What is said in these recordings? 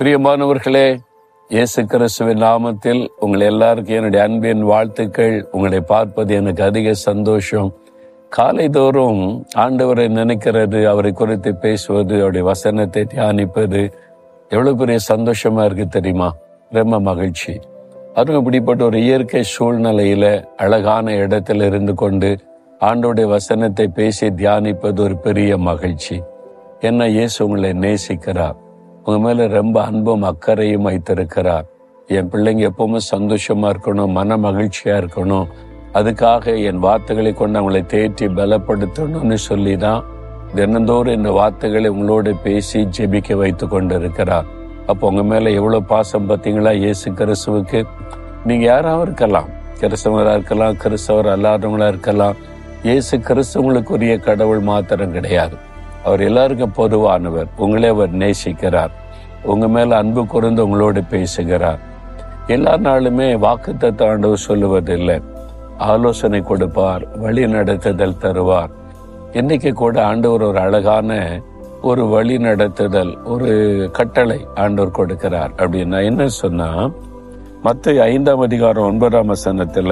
பிரியமானவர்களே இயேசு கிறிஸ்துவின் நாமத்தில் உங்கள் எல்லாருக்கும் என்னுடைய அன்பின் வாழ்த்துக்கள் உங்களை பார்ப்பது எனக்கு அதிக சந்தோஷம் காலைதோறும் ஆண்டவரை நினைக்கிறது அவரை குறித்து பேசுவது அவருடைய வசனத்தை தியானிப்பது எவ்வளவு பெரிய சந்தோஷமா இருக்கு தெரியுமா ரொம்ப மகிழ்ச்சி அதுவும் இப்படிப்பட்ட ஒரு இயற்கை சூழ்நிலையில அழகான இடத்துல இருந்து கொண்டு ஆண்டோடைய வசனத்தை பேசி தியானிப்பது ஒரு பெரிய மகிழ்ச்சி என்ன இயேசு உங்களை நேசிக்கிறார் உங்க மேல ரொம்ப அன்பும் அக்கறையும் வைத்திருக்கிறார் என் பிள்ளைங்க எப்பவுமே சந்தோஷமா இருக்கணும் மன மகிழ்ச்சியா இருக்கணும் அதுக்காக என் வார்த்தைகளை கொண்டு அவங்களை தேற்றி பலப்படுத்தணும்னு சொல்லி தான் தினந்தோறும் இந்த வார்த்தைகளை உங்களோட பேசி ஜெபிக்க வைத்து கொண்டு இருக்கிறார் அப்போ உங்க மேல எவ்வளவு பாசம் பார்த்தீங்களா இயேசு கிறிஸ்துவுக்கு நீங்க யாராவும் இருக்கலாம் கிறிஸ்தவரா இருக்கலாம் கிறிஸ்தவர் அல்லாதவங்களா இருக்கலாம் இயேசு கிறிஸ்தவங்களுக்குரிய கடவுள் மாத்திரம் கிடையாது அவர் எல்லாருக்கும் பொதுவானவர் உங்களே அவர் நேசிக்கிறார் உங்க மேல அன்பு கூர்ந்து உங்களோடு பேசுகிறார் எல்லா நாளுமே வாக்கு ஆண்டவர் சொல்லுவதில்லை ஆலோசனை கொடுப்பார் வழி நடத்துதல் தருவார் இன்னைக்கு கூட ஆண்டவர் ஒரு அழகான ஒரு வழி நடத்துதல் ஒரு கட்டளை ஆண்டவர் கொடுக்கிறார் அப்படின்னா என்ன சொன்னா மத்த ஐந்தாம் அதிகாரம் ஒன்பதாம் வசனத்துல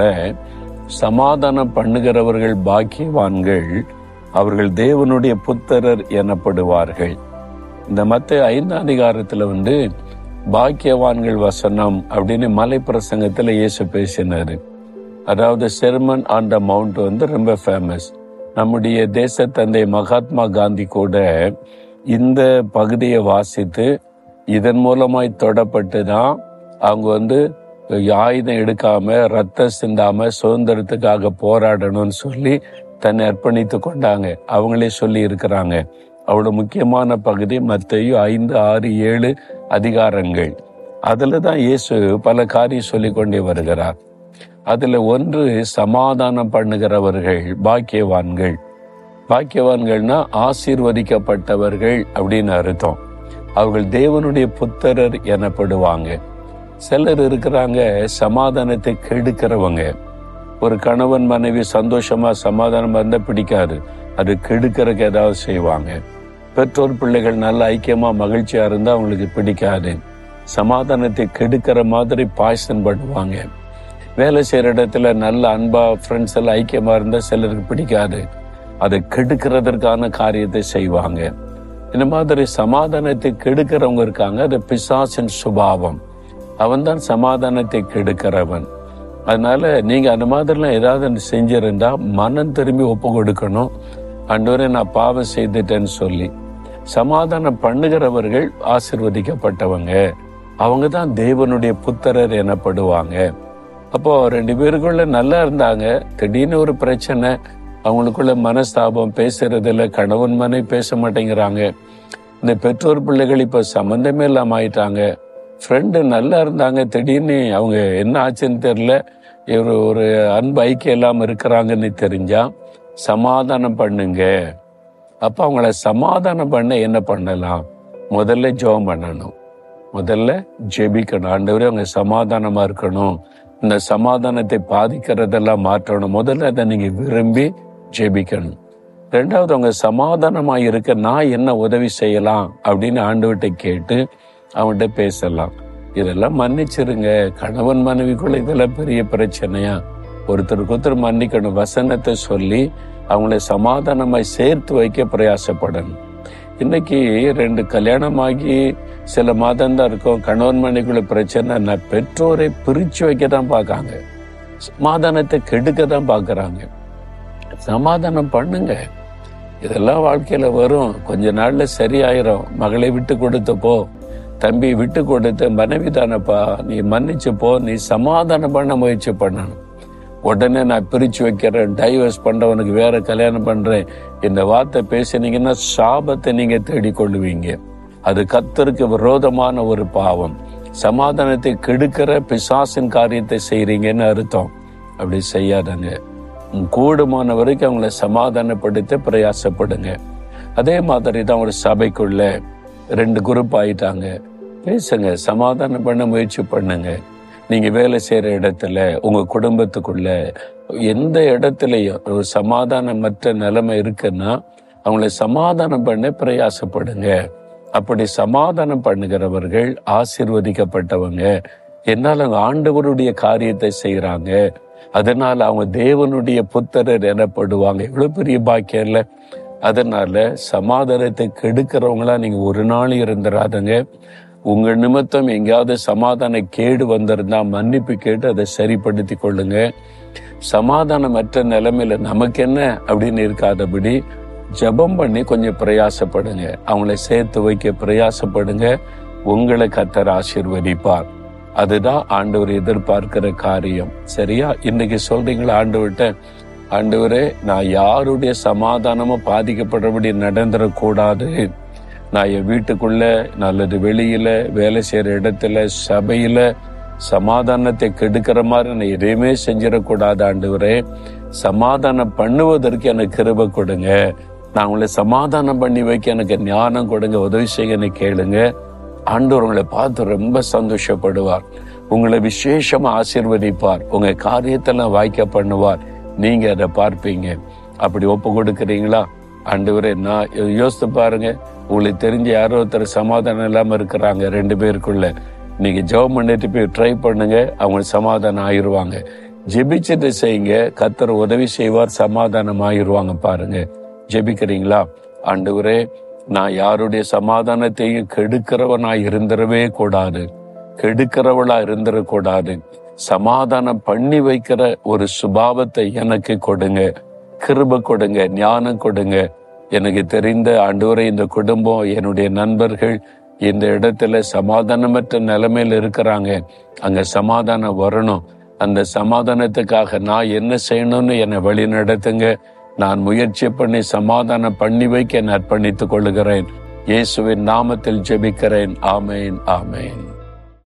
சமாதானம் பண்ணுகிறவர்கள் பாக்கியவான்கள் அவர்கள் தேவனுடைய புத்தரர் எனப்படுவார்கள் இந்த மத்த ஐந்தாம் அதிகாரத்துல வந்து பாக்கியவான்கள் வசனம் அப்படின்னு மலை பிரசங்கத்துல இயேசு பேசினாரு அதாவது செர்மன் ஆன் த மவுண்ட் வந்து ரொம்ப ஃபேமஸ் நம்முடைய தேச தந்தை மகாத்மா காந்தி கூட இந்த பகுதியை வாசித்து இதன் மூலமாய் தொடப்பட்டு தான் அவங்க வந்து ஆயுதம் எடுக்காம ரத்தம் சிந்தாம சுதந்திரத்துக்காக போராடணும்னு சொல்லி தன்னை அர்ப்பணித்து கொண்டாங்க அவங்களே சொல்லி இருக்கிறாங்க அவ்வளவு முக்கியமான பகுதி மத்தையும் ஐந்து ஆறு ஏழு அதிகாரங்கள் அதுல தான் இயேசு பல காரியம் சொல்லி கொண்டே வருகிறார் அதுல ஒன்று சமாதானம் பண்ணுகிறவர்கள் பாக்கியவான்கள் பாக்கியவான்கள்னா ஆசீர்வதிக்கப்பட்டவர்கள் அப்படின்னு அர்த்தம் அவர்கள் தேவனுடைய புத்தரர் எனப்படுவாங்க சிலர் இருக்கிறாங்க சமாதானத்தை கெடுக்கிறவங்க ஒரு கணவன் மனைவி சந்தோஷமா சமாதானம் இருந்தா பிடிக்காது அது கெடுக்கிறதுக்கு ஏதாவது செய்வாங்க பெற்றோர் பிள்ளைகள் நல்ல ஐக்கியமா மகிழ்ச்சியா இருந்தா அவங்களுக்கு பிடிக்காது சமாதானத்தை கெடுக்கிற மாதிரி பாய்சன் பண்ணுவாங்க வேலை செய்யற இடத்துல நல்ல அன்பா ஃப்ரெண்ட்ஸ் எல்லாம் ஐக்கியமா இருந்தா சிலருக்கு பிடிக்காது அதை கெடுக்கிறதற்கான காரியத்தை செய்வாங்க இந்த மாதிரி சமாதானத்தை கெடுக்கிறவங்க இருக்காங்க அது பிசாசின் சுபாவம் அவன் தான் சமாதானத்தை கெடுக்கிறவன் அதனால நீங்க அந்த மாதிரிலாம் ஏதாவது செஞ்சிருந்தா மனம் திரும்பி ஒப்பு கொடுக்கணும் அன்றுவரை நான் பாவம் செய்துட்டேன்னு சொல்லி சமாதானம் பண்ணுகிறவர்கள் ஆசிர்வதிக்கப்பட்டவங்க அவங்க தான் தேவனுடைய புத்தரர் எனப்படுவாங்க அப்போ ரெண்டு பேருக்குள்ள நல்லா இருந்தாங்க திடீர்னு ஒரு பிரச்சனை அவங்களுக்குள்ள மனஸ்தாபம் பேசுறதில்ல கணவன் மனை பேச மாட்டேங்கிறாங்க இந்த பெற்றோர் பிள்ளைகள் இப்ப சம்பந்தமே இல்லாம ஆயிட்டாங்க ஃப்ரெண்டு நல்லா இருந்தாங்க திடீர்னு அவங்க என்ன ஆச்சுன்னு தெரியல ஒரு ஒரு அன்பு ஐக்கியம் இல்லாம இருக்கிறாங்கன்னு தெரிஞ்சா சமாதானம் பண்ணுங்க அப்ப அவங்கள சமாதானம் பண்ண என்ன பண்ணலாம் முதல்ல ஜெபம் பண்ணணும் முதல்ல ஜெபிக்கணும் ஆண்டவரே அவங்க சமாதானமா இருக்கணும் இந்த சமாதானத்தை பாதிக்கிறதெல்லாம் மாற்றணும் முதல்ல அதை நீங்க விரும்பி ஜெபிக்கணும் ரெண்டாவது அவங்க சமாதானமா இருக்க நான் என்ன உதவி செய்யலாம் அப்படின்னு ஆண்டவர்கிட்ட கேட்டு அவன்கிட்ட பேசலாம் இதெல்லாம் மன்னிச்சிருங்க கணவன் மனைவிக்குள்ள இதெல்லாம் பெரிய பிரச்சனையா ஒருத்தருக்கு ஒருத்தர் மன்னிக்கணும் வசனத்தை சொல்லி அவங்களை சமாதானமாய் சேர்த்து வைக்க பிரயாசப்படணும் இன்னைக்கு ரெண்டு கல்யாணமாகி சில மாதம் தான் இருக்கும் கணவன் மனைவிக்குள்ள பிரச்சனை நான் பெற்றோரை பிரிச்சு வைக்க தான் பார்க்காங்க சமாதானத்தை கெடுக்க தான் பார்க்கறாங்க சமாதானம் பண்ணுங்க இதெல்லாம் வாழ்க்கையில வரும் கொஞ்ச நாள்ல சரியாயிரும் மகளை விட்டு கொடுத்து போ தம்பி விட்டு கொடுத்து மனைவி தானப்பா நீ மன்னிச்சு போ நீ சமாதானம் பண்ண முயற்சி பண்ணணும் உடனே நான் பிரிச்சு வைக்கிறேன் டைவர்ஸ் பண்றவனுக்கு வேற கல்யாணம் பண்றேன் இந்த வார்த்தை பேசினீங்கன்னா சாபத்தை நீங்க தேடிக்கொள்ளுவீங்க அது கத்தருக்கு விரோதமான ஒரு பாவம் சமாதானத்தை கெடுக்கிற பிசாசின் காரியத்தை செய்றீங்கன்னு அர்த்தம் அப்படி செய்யாதங்க கூடுமான வரைக்கும் அவங்கள சமாதானப்படுத்த பிரயாசப்படுங்க அதே மாதிரி தான் ஒரு சபைக்குள்ள ரெண்டு குரூப் ஆயிட்டாங்க பேசுங்க சமாதானம் பண்ண முயற்சி பண்ணுங்க நீங்க வேலை செய்யற இடத்துல உங்க குடும்பத்துக்குள்ள எந்த இடத்துலயும் ஒரு சமாதானமற்ற நிலைமை இருக்குன்னா அவங்கள சமாதானம் பண்ண பிரயாசப்படுங்க அப்படி சமாதானம் பண்ணுகிறவர்கள் ஆசிர்வதிக்கப்பட்டவங்க என்னால் அவங்க ஆண்டவருடைய காரியத்தை செய்யறாங்க அதனால அவங்க தேவனுடைய புத்தரர் எனப்படுவாங்க எவ்வளவு பெரிய பாக்கியம் இல்லை அதனால சமாதானத்தை கெடுக்கிறவங்களா நீங்க ஒரு நாள் இருந்துடாதுங்க உங்க நிமித்தம் எங்கேயாவது சமாதான கேடு வந்திருந்தா மன்னிப்பு கேட்டு அதை சரிப்படுத்தி கொள்ளுங்க சமாதானமற்ற நிலைமையில நமக்கு என்ன அப்படின்னு இருக்காதபடி ஜெபம் பண்ணி கொஞ்சம் பிரயாசப்படுங்க அவங்கள சேர்த்து வைக்க பிரயாசப்படுங்க உங்களை கத்தர் ஆசீர்வதிப்பார் அதுதான் ஆண்டவர் எதிர்பார்க்கிற காரியம் சரியா இன்னைக்கு சொல்றீங்களா ஆண்டவர்கிட்ட ஆண்டவரே நான் யாருடைய சமாதானமும் பாதிக்கப்படுறபடி நடந்துடக்கூடாது நான் என் வீட்டுக்குள்ள நல்லது வெளியில வேலை செய்யற இடத்துல சபையில சமாதானத்தை கெடுக்கிற மாதிரி நான் எதையுமே செஞ்சிடக்கூடாது ஆண்டவரே சமாதானம் பண்ணுவதற்கு எனக்கு கிருப கொடுங்க நான் உங்களை சமாதானம் பண்ணி வைக்க எனக்கு ஞானம் கொடுங்க உதவி செய்யுங்கன்னு கேளுங்க ஆண்டவர் உங்களை பார்த்து ரொம்ப சந்தோஷப்படுவார் உங்களை விசேஷமா ஆசீர்வதிப்பார் உங்க காரியத்தெல்லாம் வாய்க்க பண்ணுவார் நீங்க அதை பார்ப்பீங்க அப்படி ஒப்பு கொடுக்குறீங்களா ஆண்டவரே நான் யோசித்து பாருங்க உங்களுக்கு தெரிஞ்ச யாரோ ஒருத்தர் சமாதானம் இல்லாம இருக்கிறாங்க ரெண்டு பேருக்குள்ள நீங்க ஜெபம் பண்ணிட்டு போய் ட்ரை பண்ணுங்க அவங்க சமாதானம் ஆயிருவாங்க ஜெபிச்சுட்டு செய்யுங்க கத்தர் உதவி செய்வார் சமாதானம் ஆயிருவாங்க பாருங்க ஜெபிக்கிறீங்களா ஆண்டவரே நான் யாருடைய சமாதானத்தையும் கெடுக்கிறவனா இருந்துடவே கூடாது கெடுக்கிறவளா இருந்துடக்கூடாது சமாதானம் பண்ணி வைக்கிற ஒரு சுபாவத்தை எனக்கு கொடுங்க கிருப கொடுங்க ஞானம் கொடுங்க எனக்கு தெரிந்த ஆண்டவரை இந்த குடும்பம் என்னுடைய நண்பர்கள் இந்த இடத்துல சமாதானமற்ற நிலைமையில இருக்கிறாங்க அங்க சமாதானம் வரணும் அந்த சமாதானத்துக்காக நான் என்ன செய்யணும்னு என்னை வழி நடத்துங்க நான் முயற்சி பண்ணி சமாதானம் பண்ணி வைக்க அர்ப்பணித்துக் கொள்கிறேன் இயேசுவின் நாமத்தில் ஜெபிக்கிறேன் ஆமேன் ஆமேன்